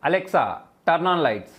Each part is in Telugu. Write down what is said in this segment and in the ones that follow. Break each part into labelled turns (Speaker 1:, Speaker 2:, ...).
Speaker 1: Alexa turn on lights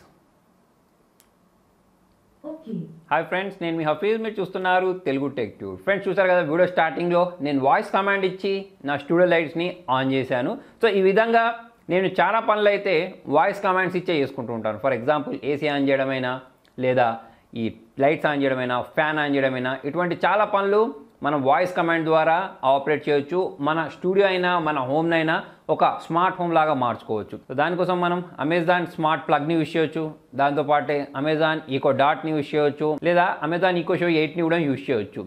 Speaker 2: Okay.
Speaker 1: Hi friends నేను మీ హఫీజ్ మీరు చూస్తున్నారు తెలుగు టెక్ ట్యూబ్ ఫ్రెండ్స్ చూసారు కదా వీడియో స్టార్టింగ్లో నేను వాయిస్ కమాండ్ ఇచ్చి నా స్టూడియో లైట్స్ని ఆన్ చేశాను సో ఈ విధంగా నేను చాలా పనులు అయితే వాయిస్ కమాండ్స్ ఇచ్చే చేసుకుంటూ ఉంటాను ఫర్ ఎగ్జాంపుల్ ఏసీ ఆన్ చేయడమైనా లేదా ఈ లైట్స్ ఆన్ చేయడమైనా ఫ్యాన్ ఆన్ చేయడమైనా ఇటువంటి చాలా పనులు మనం వాయిస్ కమాండ్ ద్వారా ఆపరేట్ చేయొచ్చు మన స్టూడియో అయినా మన హోమ్నైనా ఒక స్మార్ట్ హోమ్ లాగా మార్చుకోవచ్చు సో దానికోసం మనం అమెజాన్ స్మార్ట్ ప్లగ్ని యూస్ చేయొచ్చు దాంతోపాటే అమెజాన్ ఈకో డాట్ని యూస్ చేయొచ్చు లేదా అమెజాన్ ఈకో షో ఎయిట్ని కూడా యూస్ చేయొచ్చు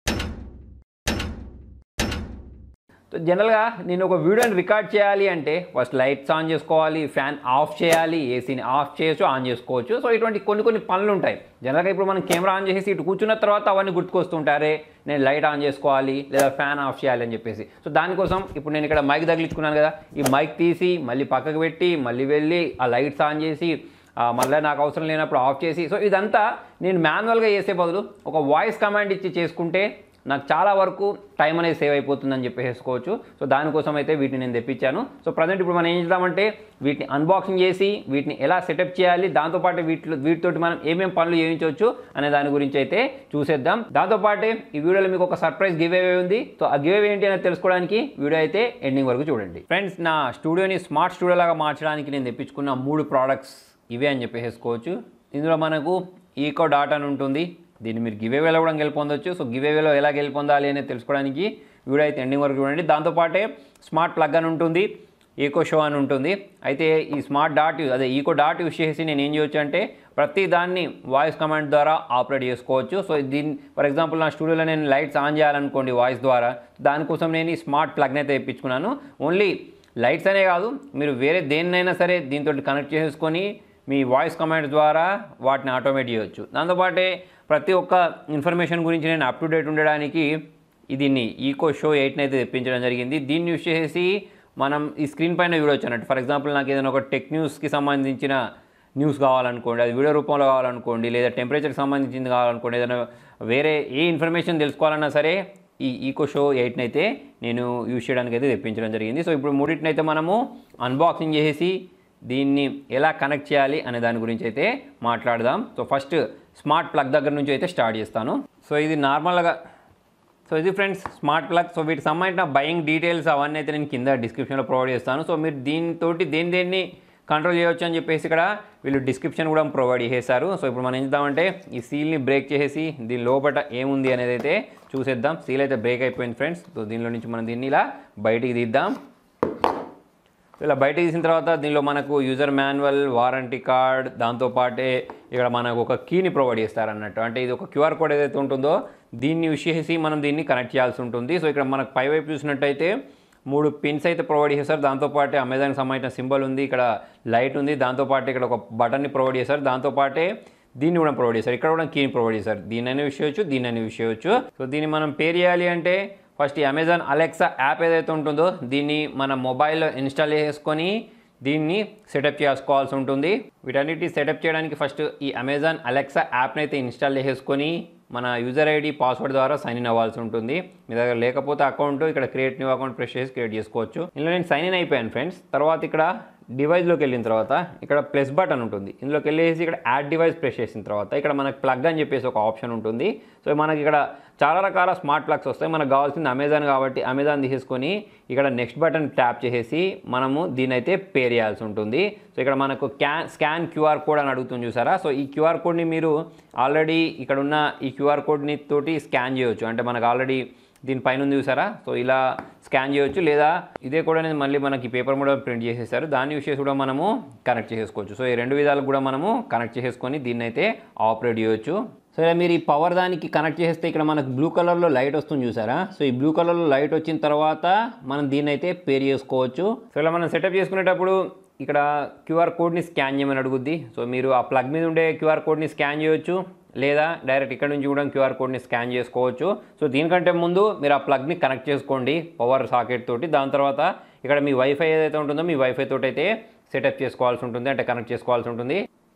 Speaker 1: సో జనరల్గా నేను ఒక వీడియోని రికార్డ్ చేయాలి అంటే ఫస్ట్ లైట్స్ ఆన్ చేసుకోవాలి ఫ్యాన్ ఆఫ్ చేయాలి ఏసీని ఆఫ్ చేయొచ్చు ఆన్ చేసుకోవచ్చు సో ఇటువంటి కొన్ని కొన్ని పనులు ఉంటాయి జనరల్గా ఇప్పుడు మనం కెమెరా ఆన్ చేసి ఇటు కూర్చున్న తర్వాత అవన్నీ గుర్తుకొస్తుంటారే నేను లైట్ ఆన్ చేసుకోవాలి లేదా ఫ్యాన్ ఆఫ్ చేయాలి అని చెప్పేసి సో దానికోసం ఇప్పుడు నేను ఇక్కడ మైక్ తగిలించుకున్నాను కదా ఈ మైక్ తీసి మళ్ళీ పక్కకు పెట్టి మళ్ళీ వెళ్ళి ఆ లైట్స్ ఆన్ చేసి ఆ, మళ్ళీ నాకు అవసరం లేనప్పుడు ఆఫ్ చేసి సో ఇదంతా నేను మాన్యువల్గా చేసే బదులు ఒక వాయిస్ కమాండ్ ఇచ్చి చేసుకుంటే నాకు చాలా వరకు టైం అనేది సేవ్ అయిపోతుందని చెప్పేసుకోవచ్చు సో దానికోసం అయితే వీటిని నేను తెప్పించాను సో ప్రజెంట్ ఇప్పుడు మనం ఏం చేద్దామంటే వీటిని అన్బాక్సింగ్ చేసి వీటిని ఎలా సెటప్ చేయాలి దాంతోపాటు వీటిలో వీటితోటి మనం ఏమేం పనులు చేయించవచ్చు అనే దాని గురించి అయితే చూసేద్దాం దాంతోపాటే ఈ వీడియోలో మీకు ఒక సర్ప్రైజ్ గివ్ అవే ఉంది సో ఆ గివ్ అవే ఏంటి అనేది తెలుసుకోవడానికి వీడియో అయితే ఎండింగ్ వరకు చూడండి ఫ్రెండ్స్ నా స్టూడియోని స్మార్ట్ స్టూడియో లాగా మార్చడానికి నేను తెప్పించుకున్న మూడు ప్రోడక్ట్స్ ఇవే అని చెప్పేసుకోవచ్చు ఇందులో మనకు ఈకో డాట్ అని ఉంటుంది దీన్ని మీరు గివ్ అవేలో కూడా గెలుపొందొచ్చు సో గివ్ అవేలో ఎలా గెలుపొందాలి అనేది తెలుసుకోవడానికి వీడియో అయితే ఎండింగ్ వరకు చూడండి దాంతోపాటే స్మార్ట్ ప్లగ్ అని ఉంటుంది ఈకో షో అని ఉంటుంది అయితే ఈ స్మార్ట్ డాట్ యూ- అదే ఈకో డాట్ యూస్ చేసి నేను ఏం చేయొచ్చు అంటే ప్రతి దాన్ని వాయిస్ కమాండ్ ద్వారా ఆపరేట్ చేసుకోవచ్చు సో దీని ఫర్ ఎగ్జాంపుల్ నా స్టూడియోలో నేను లైట్స్ ఆన్ చేయాలనుకోండి వాయిస్ ద్వారా దానికోసం నేను ఈ స్మార్ట్ ప్లగ్ని అయితే తెప్పించుకున్నాను ఓన్లీ లైట్స్ అనే కాదు మీరు వేరే దేన్నైనా సరే దీంతో కనెక్ట్ చేసుకొని మీ వాయిస్ కమాండ్ ద్వారా వాటిని ఆటోమేట్ చేయొచ్చు దాంతోపాటే ప్రతి ఒక్క ఇన్ఫర్మేషన్ గురించి నేను అప్ టు డేట్ ఉండడానికి ఈ దీన్ని ఈకో షో ఎయిట్ని అయితే తెప్పించడం జరిగింది దీన్ని యూస్ చేసి మనం ఈ స్క్రీన్ పైన చూడొచ్చు అన్నట్టు ఫర్ ఎగ్జాంపుల్ నాకు ఏదైనా ఒక టెక్ న్యూస్కి సంబంధించిన న్యూస్ కావాలనుకోండి అది వీడియో రూపంలో కావాలనుకోండి లేదా టెంపరేచర్కి సంబంధించింది కావాలనుకోండి ఏదైనా వేరే ఏ ఇన్ఫర్మేషన్ తెలుసుకోవాలన్నా సరే ఈ ఈకో షో ఎయిట్ని అయితే నేను యూజ్ చేయడానికి అయితే తెప్పించడం జరిగింది సో ఇప్పుడు మూడింటిని అయితే మనము అన్బాక్సింగ్ చేసి దీన్ని ఎలా కనెక్ట్ చేయాలి అనే దాని గురించి అయితే మాట్లాడదాం సో ఫస్ట్ స్మార్ట్ ప్లగ్ దగ్గర నుంచి అయితే స్టార్ట్ చేస్తాను సో ఇది నార్మల్గా సో ఇది ఫ్రెండ్స్ స్మార్ట్ ప్లగ్ సో వీటికి సంబంధించిన బయింగ్ డీటెయిల్స్ అవన్నీ అయితే నేను కింద డిస్క్రిప్షన్లో ప్రొవైడ్ చేస్తాను సో మీరు దీనితోటి దేని దేన్ని కంట్రోల్ చేయొచ్చు అని చెప్పేసి ఇక్కడ వీళ్ళు డిస్క్రిప్షన్ కూడా ప్రొవైడ్ చేశారు సో ఇప్పుడు మనం ఏం చేద్దామంటే ఈ సీల్ని బ్రేక్ చేసేసి దీని లోపల ఏముంది అనేది అయితే చూసేద్దాం సీల్ అయితే బ్రేక్ అయిపోయింది ఫ్రెండ్స్ సో దీనిలో నుంచి మనం దీన్ని ఇలా బయటికి తీద్దాం సో ఇలా బయట తీసిన తర్వాత దీనిలో మనకు యూజర్ మాన్యువల్ వారంటీ కార్డ్ దాంతోపాటే ఇక్కడ మనకు ఒక కీని ప్రొవైడ్ చేస్తారన్నట్టు అంటే ఇది ఒక క్యూఆర్ కోడ్ ఏదైతే ఉంటుందో దీన్ని యూస్ చేసి మనం దీన్ని కనెక్ట్ చేయాల్సి ఉంటుంది సో ఇక్కడ మనకు పై వైపు చూసినట్టయితే మూడు పిన్స్ అయితే ప్రొవైడ్ చేశారు దాంతోపాటే అమెజాన్కి సంబంధించిన సింబల్ ఉంది ఇక్కడ లైట్ ఉంది దాంతోపాటు ఇక్కడ ఒక బటన్ని ప్రొవైడ్ చేశారు దాంతోపాటే దీన్ని కూడా ప్రొవైడ్ చేశారు ఇక్కడ కూడా కీని ప్రొవైడ్ చేశారు దీన్ని యూస్ చేయొచ్చు దీన్ని యూస్ చేయొచ్చు సో దీన్ని మనం పేర్ చేయాలి అంటే ఫస్ట్ ఈ అమెజాన్ అలెక్సా యాప్ ఏదైతే ఉంటుందో దీన్ని మన మొబైల్లో ఇన్స్టాల్ చేసుకొని దీన్ని సెటప్ చేసుకోవాల్సి ఉంటుంది వీటన్నిటి సెటప్ చేయడానికి ఫస్ట్ ఈ అమెజాన్ అలెక్సా యాప్ని అయితే ఇన్స్టాల్ చేసుకొని మన యూజర్ ఐడి పాస్వర్డ్ ద్వారా సైన్ ఇన్ అవ్వాల్సి ఉంటుంది మీ దగ్గర లేకపోతే అకౌంట్ ఇక్కడ క్రియేట్ న్యూ అకౌంట్ ప్రెస్ చేసి క్రియేట్ చేసుకోవచ్చు ఇందులో నేను సైన్ ఇన్ అయిపోయాను ఫ్రెండ్స్ తర్వాత ఇక్కడ డివైస్లోకి వెళ్ళిన తర్వాత ఇక్కడ ప్లస్ బటన్ ఉంటుంది ఇందులోకి వెళ్ళేసి ఇక్కడ యాడ్ డివైస్ ప్రెస్ చేసిన తర్వాత ఇక్కడ మనకు ప్లగ్ అని చెప్పేసి ఒక ఆప్షన్ ఉంటుంది సో మనకి ఇక్కడ చాలా రకాల స్మార్ట్ ప్లగ్స్ వస్తాయి మనకు కావాల్సింది అమెజాన్ కాబట్టి అమెజాన్ తీసేసుకొని ఇక్కడ నెక్స్ట్ బటన్ ట్యాప్ చేసేసి మనము దీని అయితే పేర్ చేయాల్సి ఉంటుంది సో ఇక్కడ మనకు క్యాన్ స్కాన్ క్యూఆర్ కోడ్ అని అడుగుతుంది చూసారా సో ఈ క్యూఆర్ కోడ్ని మీరు ఆల్రెడీ ఇక్కడ ఉన్న ఈ క్యూఆర్ కోడ్ని తోటి స్కాన్ చేయొచ్చు అంటే మనకు ఆల్రెడీ దీనిపైన ఉంది చూసారా సో ఇలా స్కాన్ చేయొచ్చు లేదా ఇదే కూడా అనేది మళ్ళీ మనకి పేపర్ కూడా ప్రింట్ చేసేసారు దాన్ని యూస్ చేసి కూడా మనము కనెక్ట్ చేసుకోవచ్చు సో ఈ రెండు విధాలు కూడా మనము కనెక్ట్ చేసుకొని దీన్ని అయితే ఆపరేట్ చేయొచ్చు సో ఇలా మీరు ఈ పవర్ దానికి కనెక్ట్ చేస్తే ఇక్కడ మనకు బ్లూ కలర్లో లైట్ వస్తుంది చూసారా సో ఈ బ్లూ కలర్లో లైట్ వచ్చిన తర్వాత మనం దీన్ని అయితే పేర్ చేసుకోవచ్చు సో ఇలా మనం సెటప్ చేసుకునేటప్పుడు ఇక్కడ క్యూఆర్ కోడ్ని స్కాన్ చేయమని అడుగుద్ది సో మీరు ఆ ప్లగ్ మీద ఉండే క్యూఆర్ కోడ్ని స్కాన్ చేయొచ్చు లేదా డైరెక్ట్ ఇక్కడ నుంచి కూడా క్యూఆర్ కోడ్ని స్కాన్ చేసుకోవచ్చు సో దీనికంటే ముందు మీరు ఆ ప్లగ్ని కనెక్ట్ చేసుకోండి పవర్ సాకెట్ తోటి దాని తర్వాత ఇక్కడ మీ వైఫై ఏదైతే ఉంటుందో మీ వైఫై తోటి అయితే సెటప్ చేసుకోవాల్సి ఉంటుంది అంటే కనెక్ట్ చేసుకోవాల్సి ఉంటుంది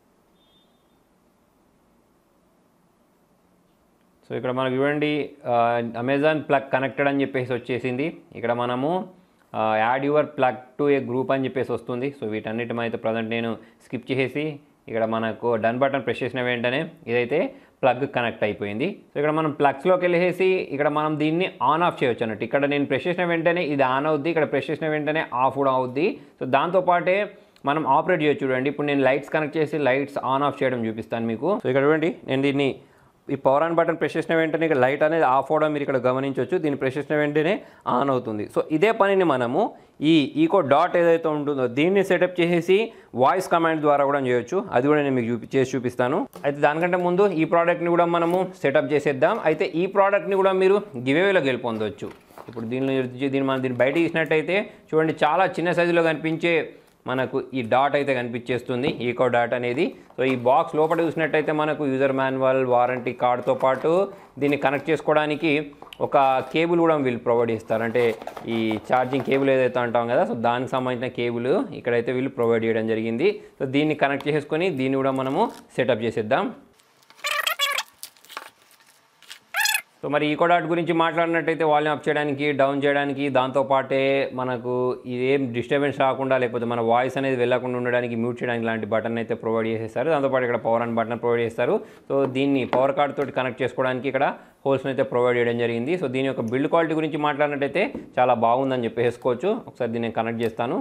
Speaker 1: సో ఇక్కడ మనకు చూడండి అమెజాన్ ప్లగ్ కనెక్టెడ్ అని చెప్పేసి వచ్చేసింది ఇక్కడ మనము add your plug to a group అని చెప్పేసి వస్తుంది సో వీటన్నిటి అయితే ప్రజెంట్ నేను స్కిప్ చేసేసి ఇక్కడ మనకు డన్ బటన్ ప్రెస్ చేసిన వెంటనే ఇదైతే ప్లగ్ కనెక్ట్ అయిపోయింది సో ఇక్కడ మనం ప్లగ్స్లోకి వెళ్ళేసి ఇక్కడ మనం దీన్ని ఆన్ ఆఫ్ చేయొచ్చు అన్నట్టు ఇక్కడ నేను ప్రెస్ చేసిన వెంటనే ఇది ఆన్ అవుద్ది ఇక్కడ ప్రెస్ చేసిన వెంటనే ఆఫ్ కూడా అవుద్ది సో దాంతోపాటే మనం ఆపరేట్ చేయొచ్చు చూడండి ఇప్పుడు నేను లైట్స్ కనెక్ట్ చేసి లైట్స్ ఆన్ ఆఫ్ చేయడం చూపిస్తాను మీకు సో ఇక్కడ చూడండి నేను దీన్ని ఈ పవర్ ఆన్ బటన్ ప్రెస్ చేసిన వెంటనే ఇక్కడ లైట్ అనేది ఆఫ్ అవడం మీరు ఇక్కడ గమనించవచ్చు దీన్ని ప్రెస్ చేసిన వెంటనే ఆన్ అవుతుంది సో ఇదే పనిని మనము ఈ ఈకో డాట్ ఏదైతే ఉంటుందో దీన్ని సెటప్ చేసేసి వాయిస్ కమాండ్ ద్వారా కూడా చేయొచ్చు అది కూడా నేను మీకు చూపి చేసి చూపిస్తాను అయితే దానికంటే ముందు ఈ ప్రోడక్ట్ని కూడా మనము సెటప్ చేసేద్దాం అయితే ఈ ప్రోడక్ట్ని కూడా మీరు గివేవేలో గెలుపొందవచ్చు ఇప్పుడు దీనిలో దీన్ని మనం దీన్ని బయట తీసినట్టయితే చూడండి చాలా చిన్న సైజులో కనిపించే మనకు ఈ డాట్ అయితే కనిపించేస్తుంది ఈకో డాట్ అనేది సో ఈ బాక్స్ లోపల చూసినట్టయితే మనకు యూజర్ మాన్యువల్ వారంటీ కార్డ్తో పాటు దీన్ని కనెక్ట్ చేసుకోవడానికి ఒక కేబుల్ కూడా వీళ్ళు ప్రొవైడ్ చేస్తారు అంటే ఈ ఛార్జింగ్ కేబుల్ ఏదైతే అంటాం కదా సో దానికి సంబంధించిన కేబుల్ ఇక్కడైతే వీళ్ళు ప్రొవైడ్ చేయడం జరిగింది సో దీన్ని కనెక్ట్ చేసుకొని దీన్ని కూడా మనము సెటప్ చేసేద్దాం సో మరి ఈకో డాట్ గురించి మాట్లాడినట్టయితే వాల్యూమ్ అప్ చేయడానికి డౌన్ చేయడానికి దాంతోపాటే మనకు ఇదేం డిస్టర్బెన్స్ రాకుండా లేకపోతే మన వాయిస్ అనేది వెళ్ళకుండా ఉండడానికి మ్యూట్ చేయడానికి లాంటి బటన్ అయితే ప్రొవైడ్ చేసేస్తారు దాంతోపాటు ఇక్కడ పవర్ అండ్ బటన్ ప్రొవైడ్ చేస్తారు సో దీన్ని పవర్ కార్డ్ తోటి కనెక్ట్ చేసుకోవడానికి ఇక్కడ హోల్స్ని అయితే ప్రొవైడ్ చేయడం జరిగింది సో దీని యొక్క బిల్డ్ క్వాలిటీ గురించి మాట్లాడినట్టయితే చాలా బాగుందని చెప్పేసుకోవచ్చు ఒకసారి దీన్ని నేను కనెక్ట్ చేస్తాను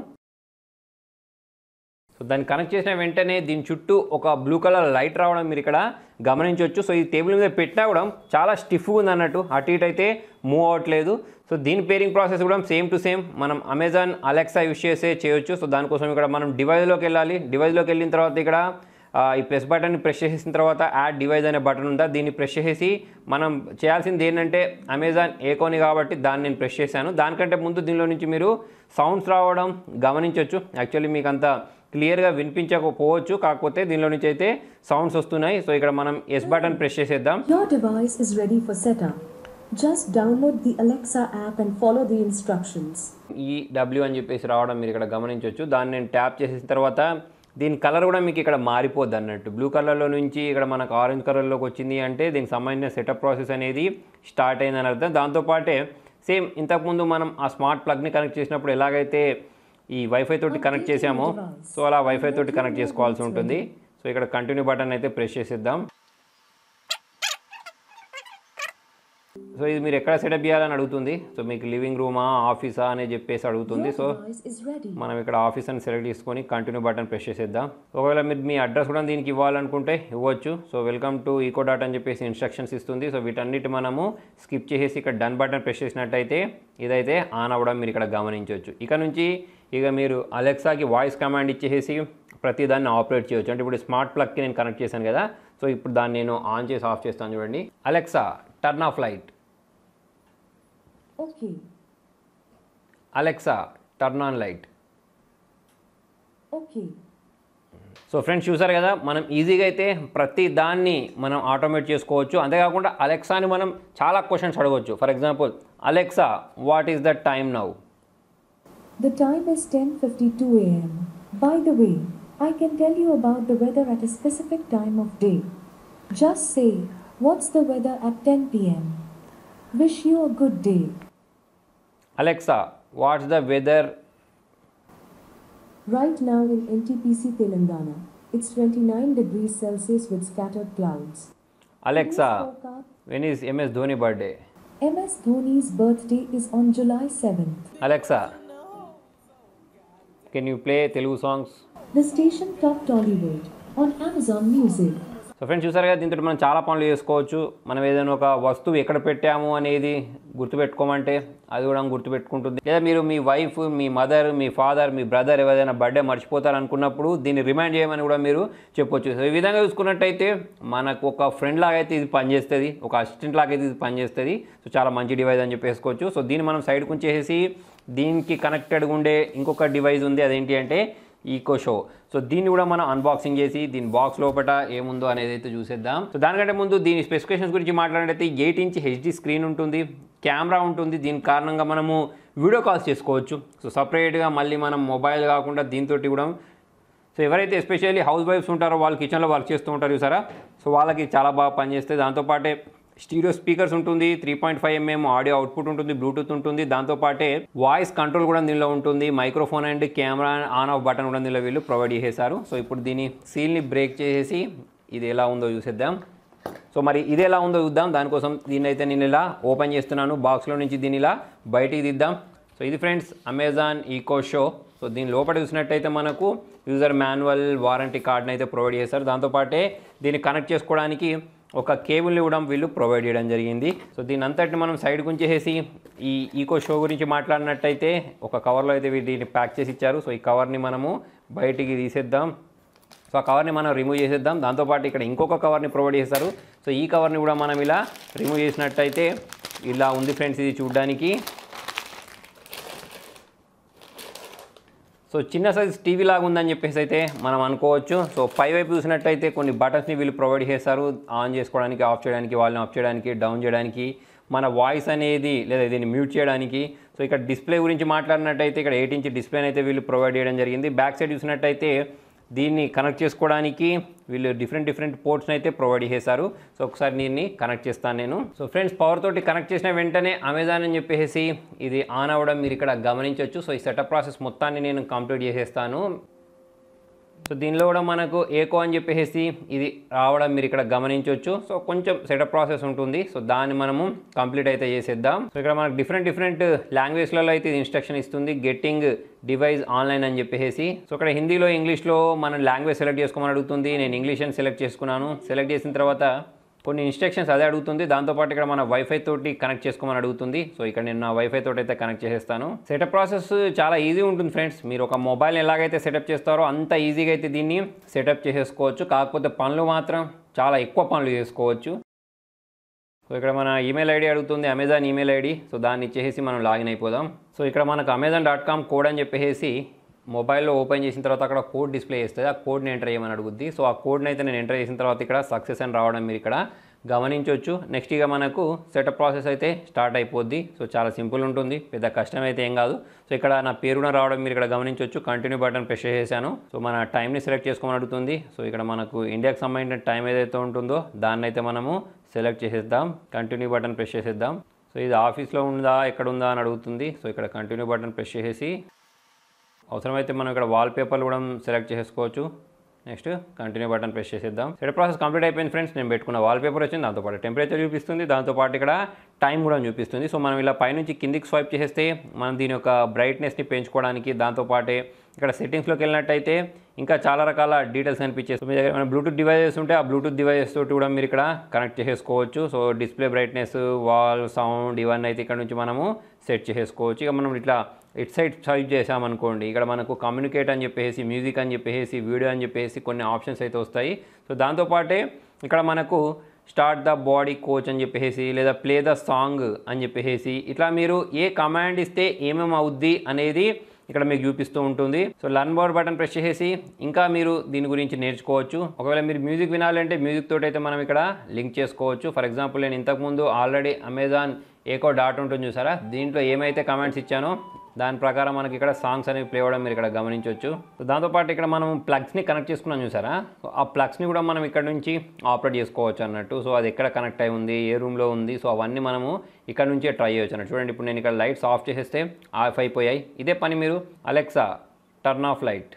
Speaker 1: సో దాన్ని కనెక్ట్ చేసిన వెంటనే దీని చుట్టూ ఒక బ్లూ కలర్ లైట్ రావడం మీరు ఇక్కడ గమనించవచ్చు సో ఈ టేబుల్ మీద పెట్టినా కూడా చాలా స్టిఫ్గా ఉంది అన్నట్టు అటు ఇటు అయితే మూవ్ అవ్వట్లేదు సో దీని పేరింగ్ ప్రాసెస్ కూడా సేమ్ టు సేమ్ మనం అమెజాన్ అలెక్సా యూస్ చేసే చేయొచ్చు సో దానికోసం ఇక్కడ మనం డివైస్లోకి వెళ్ళాలి డివైస్లోకి వెళ్ళిన తర్వాత ఇక్కడ ఆ, ఈ ప్రెస్ బటన్ని ప్రెస్ చేసిన తర్వాత యాడ్ డివైస్ అనే బటన్ ఉందా దీన్ని ప్రెస్ చేసేసి మనం చేయాల్సింది ఏంటంటే అమెజాన్ ఏకోని కాబట్టి దాన్ని నేను ప్రెస్ చేశాను దానికంటే ముందు దీనిలో నుంచి మీరు సౌండ్స్ రావడం గమనించవచ్చు యాక్చువల్లీ మీకు అంత క్లియర్గా వినిపించకపోవచ్చు కాకపోతే దీనిలో నుంచి అయితే సౌండ్స్ వస్తున్నాయి సో ఇక్కడ మనం ఎస్ బటన్ ప్రెస్ చేసేద్దాం
Speaker 2: Your device is ready for setup. Just download the Alexa app and follow the instructions.
Speaker 1: ఈ డబ్ల్యూ అని చెప్పేసి రావడం మీరు ఇక్కడ గమనించవచ్చు దాన్ని నేను ట్యాప్ చేసిన తర్వాత దీని కలర్ కూడా మీకు ఇక్కడ మారిపోద్ది అన్నట్టు బ్లూ కలర్లో నుంచి ఇక్కడ మనకు ఆరెంజ్ కలర్లోకి వచ్చింది అంటే దీనికి సంబంధించిన సెటప్ ప్రాసెస్ అనేది స్టార్ట్ అయిందని అర్థం దాంతోపాటే సేమ్ ఇంతకుముందు మనం ఆ స్మార్ట్ ప్లగ్ని కనెక్ట్ చేసినప్పుడు ఎలాగైతే ఈ వైఫై తోటి కనెక్ట్ చేసామో సో అలా వైఫై తోటి కనెక్ట్ చేసుకోవాల్సి ఉంటుంది సో ఇక్కడ కంటిన్యూ బటన్ అయితే ప్రెస్ చేసేద్దాం సో ఇది మీరు ఎక్కడ సెటప్ చేయాలని అడుగుతుంది సో మీకు లివింగ్ రూమా ఆఫీసా అని చెప్పేసి అడుగుతుంది
Speaker 2: Your
Speaker 1: so
Speaker 2: device is ready.
Speaker 1: మనం ఇక్కడ ఆఫీస్ అని సెలెక్ట్ చేసుకొని కంటిన్యూ బటన్ ప్రెస్ చేసేద్దాం ఒకవేళ మీరు మీ అడ్రస్ కూడా దీనికి ఇవ్వాలనుకుంటే ఇవ్వచ్చు so welcome to echo dot అని చెప్పేసి ఇన్స్ట్రక్షన్స్ ఇస్తుంది సో వీటన్నిటి మనము స్కిప్ చేసేసి ఇక్కడ డన్ బటన్ ప్రెస్ చేసినట్టయితే ఇదైతే ఆన్ అవ్వడం మీరు ఇక్కడ గమనించవచ్చు ఇక నుంచి ఇక మీరు అలెక్సాకి వాయిస్ కమాండ్ ఇచ్చేసి ప్రతి దాన్ని ఆపరేట్ చేయొచ్చు అంటే ఇప్పుడు స్మార్ట్ ప్లగ్కి నేను కనెక్ట్ చేశాను కదా సో ఇప్పుడు దాన్ని నేను ఆన్ చేసి ఆఫ్ చేస్తాను చూడండి Alexa turn off light
Speaker 2: Okay.
Speaker 1: Alexa turn on light
Speaker 2: Okay.
Speaker 1: So friends చూసారు కదా మనం ఈజీగా అయితే ప్రతి దాన్ని మనం ఆటోమేట్ చేసుకోవచ్చు అంతేకాకుండా అలెక్సాని మనం చాలా క్వశ్చన్స్ అడగవచ్చు for example Alexa what is the time now
Speaker 2: The time is 10:52 a.m. By the way, I can tell you about the weather at a specific time of day. Just say, "What's the weather at 10 p.m.?" Wish you a good day.
Speaker 1: Alexa what's the weather
Speaker 2: Right now in NTPC Telangana, it's 29 degrees Celsius with scattered clouds.
Speaker 1: అలెక్సా
Speaker 2: Please woke up.
Speaker 1: When is M S Dhoni birthday
Speaker 2: MS Dhoni's birthday is on July 7th.
Speaker 1: Alexa can you play Telugu songs
Speaker 2: The station topped Tollywood on Amazon Music.
Speaker 1: So friends చూసారు కదా దీంతో మనం చాలా పనులు చేసుకోవచ్చు మనం ఏదైనా ఒక వస్తువు ఎక్కడ పెట్టాము అనేది గుర్తుపెట్టుకోమంటే అది కూడా గుర్తుపెట్టుకుంటుంది లేదా మీరు మీ వైఫ్ మీ మదర్ మీ ఫాదర్ మీ బ్రదర్ ఏదైనా బర్త్డే మర్చిపోతారు అనుకున్నప్పుడు దీన్ని రిమైండ్ చేయమని కూడా మీరు చెప్పొచ్చు సో ఈ విధంగా చూసుకున్నట్టయితే మనకు ఒక ఫ్రెండ్ లాగా అయితే ఇది పనిచేస్తుంది ఒక అసిస్టెంట్ లాగా అయితే ఇది పనిచేస్తుంది సో చాలా మంచి డివైస్ అని చెప్పేసుకోవచ్చు సో దీన్ని మనం సైడ్ ఉంచేసి దీనికి కనెక్టెడ్గా ఉండే ఇంకొక డివైస్ ఉంది అదేంటి అంటే ఈకో షో సో దీన్ని కూడా మనం అన్బాక్సింగ్ చేసి దీని బాక్స్ లోపల ఏముందో అనేది అయితే చూసేద్దాం సో దానికంటే ముందు దీని స్పెసిఫికేషన్స్ గురించి మాట్లాడితే ఎయిట్ ఇంచ్ హెచ్డి స్క్రీన్ ఉంటుంది కెమెరా ఉంటుంది దీని కారణంగా మనము వీడియో కాల్స్ చేసుకోవచ్చు సో సపరేట్గా మళ్ళీ మనం మొబైల్ కాకుండా దీంతో కూడా సో ఎవరైతే ఎస్పెషల్లీ హౌస్ వైఫ్స్ ఉంటారో వాళ్ళు కిచెన్లో వర్క్ చేస్తూ ఉంటారు చూసారా సో వాళ్ళకి చాలా బాగా పనిచేస్తుంది దాంతోపాటే స్టీరియో స్పీకర్స్ ఉంటుంది three point five mm audio output ఉంటుంది బ్లూటూత్ ఉంటుంది దాంతోపాటే వాయిస్ కంట్రోల్ కూడా దీనిలో ఉంటుంది microphone and camera on off button కూడా దీనిలో వీళ్ళు ప్రొవైడ్ చేసేసారు సో ఇప్పుడు దీని సీల్ని బ్రేక్ చేసేసి ఇది ఎలా ఉందో చూసేద్దాం సో మరి ఇది ఎలా ఉందో చూద్దాం దానికోసం దీన్ని అయితే నేను ఇలా ఓపెన్ చేస్తున్నాను బాక్స్లో నుంచి దీన్ని ఇలా బయటికి తీద్దాం సో ఇది friends Amazon Echo show so దీని లోపల చూసినట్టయితే మనకు యూజర్ మాన్యువల్ వారంటీ కార్డ్ని అయితే ప్రొవైడ్ చేశారు దాంతోపాటే దీన్ని కనెక్ట్ చేసుకోవడానికి ఒక కేబుల్ని కూడా వీళ్ళు ప్రొవైడ్ చేయడం జరిగింది సో దీని అంతటిని మనం సైడ్ ఉంచేసి ఈ ఈకో షో గురించి మాట్లాడినట్టయితే ఒక కవర్లో అయితే వీ- దీన్ని ప్యాక్ చేసి ఇచ్చారు సో ఈ కవర్ని మనము బయటికి తీసేద్దాం సో ఆ కవర్ని మనం రిమూవ్ చేసేద్దాం దాంతోపాటు ఇక్కడ ఇంకొక కవర్ని ప్రొవైడ్ చేశారు సో ఈ కవర్ని కూడా మనం ఇలా రిమూవ్ చేసినట్టయితే ఇలా ఉంది ఫ్రెండ్స్ ఇది చూడడానికి సో చిన్న సైజ్ టీవీ లాగా ఉందని చెప్పేసి అయితే మనం అనుకోవచ్చు సో పై వైపు చూసినట్టయితే కొన్ని బటన్స్ని వీళ్ళు ప్రొవైడ్ చేశారు ఆన్ చేసుకోవడానికి ఆఫ్ చేయడానికి వాళ్ళని ఆఫ్ చేయడానికి డౌన్ చేయడానికి మన వాయిస్ అనేది లేదా దీన్ని మ్యూట్ చేయడానికి సో ఇక్కడ డిస్ప్లే గురించి మాట్లాడినట్టయితే ఇక్కడ ఎయిట్ ఇంచ్ డిస్ప్లేని అయితే వీళ్ళు ప్రొవైడ్ చేయడం జరిగింది బ్యాక్ సైడ్ చూసినట్టయితే దీన్ని కనెక్ట్ చేసుకోవడానికి వీళ్ళు డిఫరెంట్ డిఫరెంట్ పోర్ట్స్ని అయితే ప్రొవైడ్ చేశారు సో ఒకసారి దీన్ని కనెక్ట్ చేస్తాను నేను సో ఫ్రెండ్స్ పవర్ తోటి కనెక్ట్ చేసిన వెంటనే అమెజాన్ అని చెప్పేసి ఇది ఆన్ అవ్వడం మీరు ఇక్కడ గమనించవచ్చు సో ఈ సెటప్ ప్రాసెస్ మొత్తాన్ని నేను కంప్లీట్ చేసేస్తాను సో దీనిలో కూడా మనకు ఏకో అని చెప్పేసి ఇది రావడం మీరు ఇక్కడ గమనించవచ్చు సో కొంచెం సెటప్ ప్రాసెస్ ఉంటుంది సో దాన్ని మనము కంప్లీట్ అయితే చేసేద్దాం సో ఇక్కడ మనకు డిఫరెంట్ డిఫరెంట్ లాంగ్వేజ్లలో అయితే ఇది ఇన్స్ట్రక్షన్ ఇస్తుంది గెట్టింగ్ డివైస్ ఆన్లైన్ అని చెప్పేసి సో ఇక్కడ హిందీలో ఇంగ్లీష్లో మనం లాంగ్వేజ్ సెలెక్ట్ చేసుకోమని అడుగుతుంది నేను ఇంగ్లీష్ అని సెలెక్ట్ చేసుకున్నాను సెలెక్ట్ చేసిన తర్వాత కొన్ని ఇన్స్ట్రక్షన్స్ అదే అడుగుతుంది దాంతోపాటు ఇక్కడ మన వైఫై తోటి కనెక్ట్ చేసుకోమని అడుగుతుంది సో ఇక్కడ నేను నా వైఫై తోటి అయితే కనెక్ట్ చేసేస్తాను సెటప్ ప్రాసెస్ చాలా ఈజీ ఉంటుంది ఫ్రెండ్స్ మీరు ఒక మొబైల్ ఎలాగైతే సెటప్ చేస్తారో అంత ఈజీగా అయితే దీన్ని సెటప్ చేసేసుకోవచ్చు కాకపోతే పనులు మాత్రం చాలా ఎక్కువ పనులు చేసుకోవచ్చు సో ఇక్కడ మన ఈమెయిల్ ఐడి అడుగుతుంది అమెజాన్ ఈమెయిల్ ఐడి సో దాన్ని ఇచ్చేసి మనం లాగిన్ అయిపోదాం సో ఇక్కడ మనకు అమెజాన్ డాట్ కామ్ కోడ్ అని చెప్పేసి మొబైల్లో ఓపెన్ చేసిన తర్వాత అక్కడ కోడ్ డిస్ప్లే చేస్తుంది ఆ కోడ్ని ఎంటర్ చేయమని అడుగుద్ది సో ఆ కోడ్ని అయితే నేను ఎంటర్ చేసిన తర్వాత ఇక్కడ సక్సెస్ అని రావడం మీరు ఇక్కడ గమనించవచ్చు నెక్స్ట్ ఇక మనకు సెటప్ ప్రాసెస్ అయితే స్టార్ట్ అయిపోద్ది సో చాలా సింపుల్ ఉంటుంది పెద్ద కష్టం అయితే ఏం కాదు సో ఇక్కడ నా పేరు కూడా రావడం మీరు ఇక్కడ గమనించవచ్చు కంటిన్యూ బటన్ ప్రెస్ చేశాను సో మన టైంని సెలెక్ట్ చేసుకోమని అడుగుతుంది సో ఇక్కడ మనకు ఇండియాకి సంబంధించిన టైం ఏదైతే ఉంటుందో దాన్ని అయితే మనము సెలెక్ట్ చేసేద్దాం కంటిన్యూ బటన్ ప్రెస్ చేసేద్దాం సో ఇది ఆఫీస్లో ఉందా ఎక్కడ ఉందా అని అడుగుతుంది సో ఇక్కడ కంటిన్యూ బటన్ ప్రెస్ చేసేసి అవసరమైతే మనం ఇక్కడ వాల్ పేపర్లు కూడా సెలెక్ట్ చేసుకోవచ్చు నెక్స్ట్ కంటిన్యూ బటన్ ప్రెస్ చేసేద్దాం సెట్ ప్రాసెస్ కంప్లీట్ అయిపోయింది ఫ్రెండ్స్ నేను పెట్టుకున్న వాల్ పేపర్ వచ్చింది దాంతోపాటు టెంపరేచర్ చూపిస్తుంది దాంతోపాటు ఇక్కడ టైం కూడా చూపిస్తుంది సో మనం ఇలా పైనుంచి కిందికి స్వైప్ చేసేస్తే మనం దీని యొక్క బ్రైట్నెస్ని పెంచుకోవడానికి దాంతోపాటే ఇక్కడ సెట్టింగ్స్లోకి వెళ్ళినట్టయితే ఇంకా చాలా రకాల డీటెయిల్స్ అనిపించేది సో మీ దగ్గర ఏమైనా బ్లూటూత్ డివైజెస్ ఉంటే ఆ బ్లూటూత్ డివైజెస్ తోటి కూడా మీరు ఇక్కడ కనెక్ట్ చేసుకోవచ్చు so display brightness wall sound ఇవన్నీ అయితే ఇక్కడ నుంచి మనము సెట్ చేసుకోవచ్చు ఇక మనం ఇట్లా ఇట్ సైడ్ సైడ్ చేసామనుకోండి ఇక్కడ మనకు కమ్యూనికేట్ అని చెప్పేసి మ్యూజిక్ అని చెప్పేసి వీడియో అని చెప్పేసి కొన్ని ఆప్షన్స్ అయితే వస్తాయి సో దాంతోపాటే ఇక్కడ మనకు స్టార్ట్ ద బాడీ కోచ్ అని చెప్పేసి లేదా ప్లే ద సాంగ్ అని చెప్పేసి ఇట్లా మీరు ఏ కమాండ్ ఇస్తే ఏమేమి అవుద్ది అనేది ఇక్కడ మీకు చూపిస్తూ ఉంటుంది so learn board button press చేసేసి ఇంకా మీరు దీని గురించి నేర్చుకోవచ్చు ఒకవేళ మీరు మ్యూజిక్ వినాలంటే మ్యూజిక్ తోటి అయితే మనం ఇక్కడ లింక్ చేసుకోవచ్చు ఫర్ ఎగ్జాంపుల్ నేను ఇంతకుముందు ఆల్రెడీ అమెజాన్ ఏకో డాట్ ఉంటుంది చూసారా దీంట్లో ఏమైతే కమెంట్స్ ఇచ్చానో దాని ప్రకారం మనకి ఇక్కడ సాంగ్స్ అనేవి ప్లే అవ్వడం మీరు ఇక్కడ గమనించవచ్చు సో దాంతోపాటు ఇక్కడ మనం ప్లగ్స్ని కనెక్ట్ చేసుకున్నాం చూసారా సో ఆ ప్లగ్స్ని కూడా మనం ఇక్కడ నుంచి ఆపరేట్ చేసుకోవచ్చు అన్నట్టు సో అది ఎక్కడ కనెక్ట్ అయి ఉంది ఏ రూమ్లో ఉంది సో అవన్నీ మనము ఇక్కడ నుంచే ట్రై చేయొచ్చు అన్నట్టు చూడండి ఇప్పుడు నేను ఇక్కడ లైట్స్ ఆఫ్ చేసేస్తే ఆఫ్ అయిపోయాయి ఇదే పని మీరు Alexa turn off light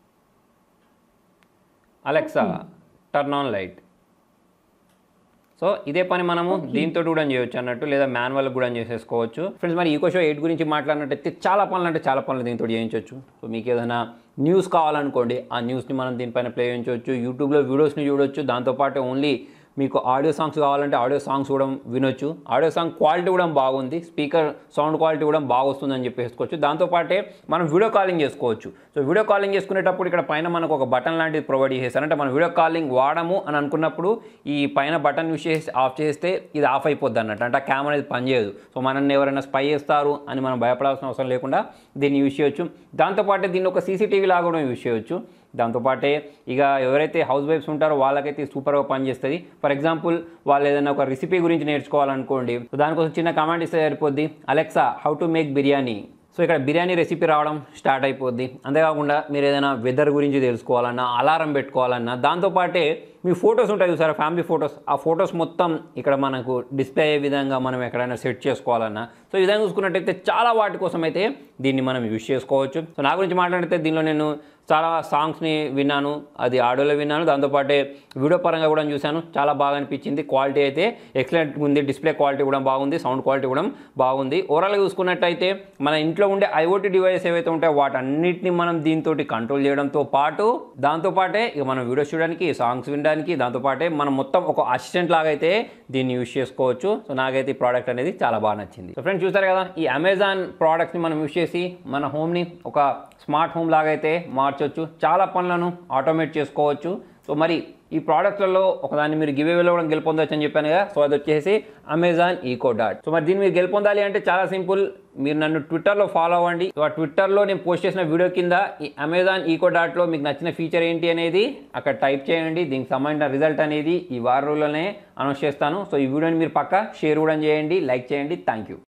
Speaker 1: Alexa turn on light so ఇదే పని మనము దీంతో కూడా చేయొచ్చు అన్నట్టు లేదా మాన్యువల్ కూడా చేసేసుకోవచ్చు ఫ్రెండ్స్ మరి ఈకో షో ఎయిట్ గురించి మాట్లాడినట్టయితే చాలా పనులు అంటే చాలా పనులు దీంతో చేయించవచ్చు సో మీకు ఏదైనా న్యూస్ కావాలనుకోండి ఆ న్యూస్ని మనం దీనిపైన ప్లే చేయించవచ్చు యూట్యూబ్లో వీడియోస్ని చూడొచ్చు దాంతోపాటు ఓన్లీ మీకు ఆడియో సాంగ్స్ కావాలంటే ఆడియో సాంగ్స్ కూడా వినొచ్చు ఆడియో సాంగ్ క్వాలిటీ కూడా బాగుంది స్పీకర్ సౌండ్ క్వాలిటీ కూడా బాగా వస్తుందని చెప్పేసుకోవచ్చు దాంతోపాటే మనం వీడియో కాలింగ్ చేసుకోవచ్చు సో వీడియో కాలింగ్ చేసుకునేటప్పుడు ఇక్కడ పైన మనకు ఒక బటన్ లాంటిది ప్రొవైడ్ చేశారు అంటే మనం వీడియో కాలింగ్ వాడము అని అనుకున్నప్పుడు ఈ పైన బటన్ యూస్ చేసి ఆఫ్ చేస్తే ఇది ఆఫ్ అయిపోద్ది అన్నట్టు అంటే ఆ కెమెరా అనేది పనిచేయదు సో మనల్ని ఎవరైనా స్పై చేస్తారు అని మనం భయపడాల్సిన అవసరం లేకుండా దీన్ని యూస్ చేయొచ్చు దాంతోపాటే దీన్ని ఒక సీసీటీవీ లాగా కూడా యూస్ చేయొచ్చు దాంతోపాటే ఇక ఎవరైతే హౌస్ వైఫ్స్ ఉంటారో వాళ్ళకైతే సూపర్గా పనిచేస్తుంది ఫర్ ఎగ్జాంపుల్ వాళ్ళు ఏదైనా ఒక రెసిపీ గురించి నేర్చుకోవాలనుకోండి సో దానికోసం చిన్న కమాండ్ ఇస్తే సరిపోద్ది Alexa how to make biryani so ఇక్కడ బిర్యానీ రెసిపీ రావడం స్టార్ట్ అయిపోద్ది అంతేకాకుండా మీరు ఏదైనా వెదర్ గురించి తెలుసుకోవాలన్నా అలారం పెట్టుకోవాలన్నా దాంతోపాటే మీ ఫొటోస్ ఉంటాయి చూసారా ఫ్యామిలీ ఫొటోస్ ఆ ఫొటోస్ మొత్తం ఇక్కడ మనకు డిస్ప్లే అయ్యే విధంగా మనం ఎక్కడైనా సెట్ చేసుకోవాలన్నా సో ఈ విధంగా చూసుకున్నట్టయితే చాలా వాటి కోసం అయితే దీన్ని మనం యూజ్ చేసుకోవచ్చు సో నా గురించి మాట్లాడితే దీనిలో నేను చాలా సాంగ్స్ని విన్నాను అది ఆడియోలో విన్నాను దాంతోపాటే వీడియో పరంగా కూడా చూశాను చాలా బాగా అనిపించింది క్వాలిటీ అయితే ఎక్సలెంట్ ఉంది డిస్ప్లే క్వాలిటీ కూడా బాగుంది సౌండ్ క్వాలిటీ కూడా బాగుంది ఓవరాల్గా చూసుకున్నట్టయితే మన ఇంట్లో ఉండే ఐఓటీ డివైస్ ఏవైతే ఉంటాయో వాటన్నిటిని మనం దీంతో కంట్రోల్ చేయడంతో పాటు దాంతోపాటే ఇక మనం వీడియోస్ చూడడానికి సాంగ్స్ వినడానికి దాంతోపాటే మనం మొత్తం ఒక అసిస్టెంట్ లాగా అయితే దీన్ని యూజ్ చేసుకోవచ్చు సో నాకైతే ఈ ప్రోడక్ట్ అనేది చాలా బాగా నచ్చింది సో ఫ్రెండ్స్ చూసారు కదా ఈ అమెజాన్ ప్రోడక్ట్ని మనం యూజ్ చేసి మన హోమ్ని ఒక స్మార్ట్ హోమ్ లాగా అయితే మార్చొచ్చు చాలా పనులను ఆటోమేట్ చేసుకోవచ్చు సో మరి ఈ ప్రోడక్ట్లలో ఒకదాన్ని మీరు గివ్ అవేలో కూడా గెలుపొందవచ్చు అని చెప్పాను కదా సో అది వచ్చేసి అమెజాన్ ఈకో డాట్ సో మరి దీన్ని మీరు గెలుపొందాలి అంటే చాలా సింపుల్ మీరు నన్ను ట్విట్టర్లో ఫాలో అవ్వండి సో ఆ ట్విట్టర్లో నేను పోస్ట్ చేసిన వీడియో కింద ఈ అమెజాన్ ఈకో డాట్లో మీకు నచ్చిన ఫీచర్ ఏంటి అనేది అక్కడ టైప్ చేయండి దీనికి సంబంధించిన రిజల్ట్ అనేది ఈ వారం రోజుల్లోనే అనౌన్స్ చేస్తాను సో ఈ వీడియోని మీరు పక్క షేర్ కూడా చేయండి లైక్ చేయండి థ్యాంక్ యూ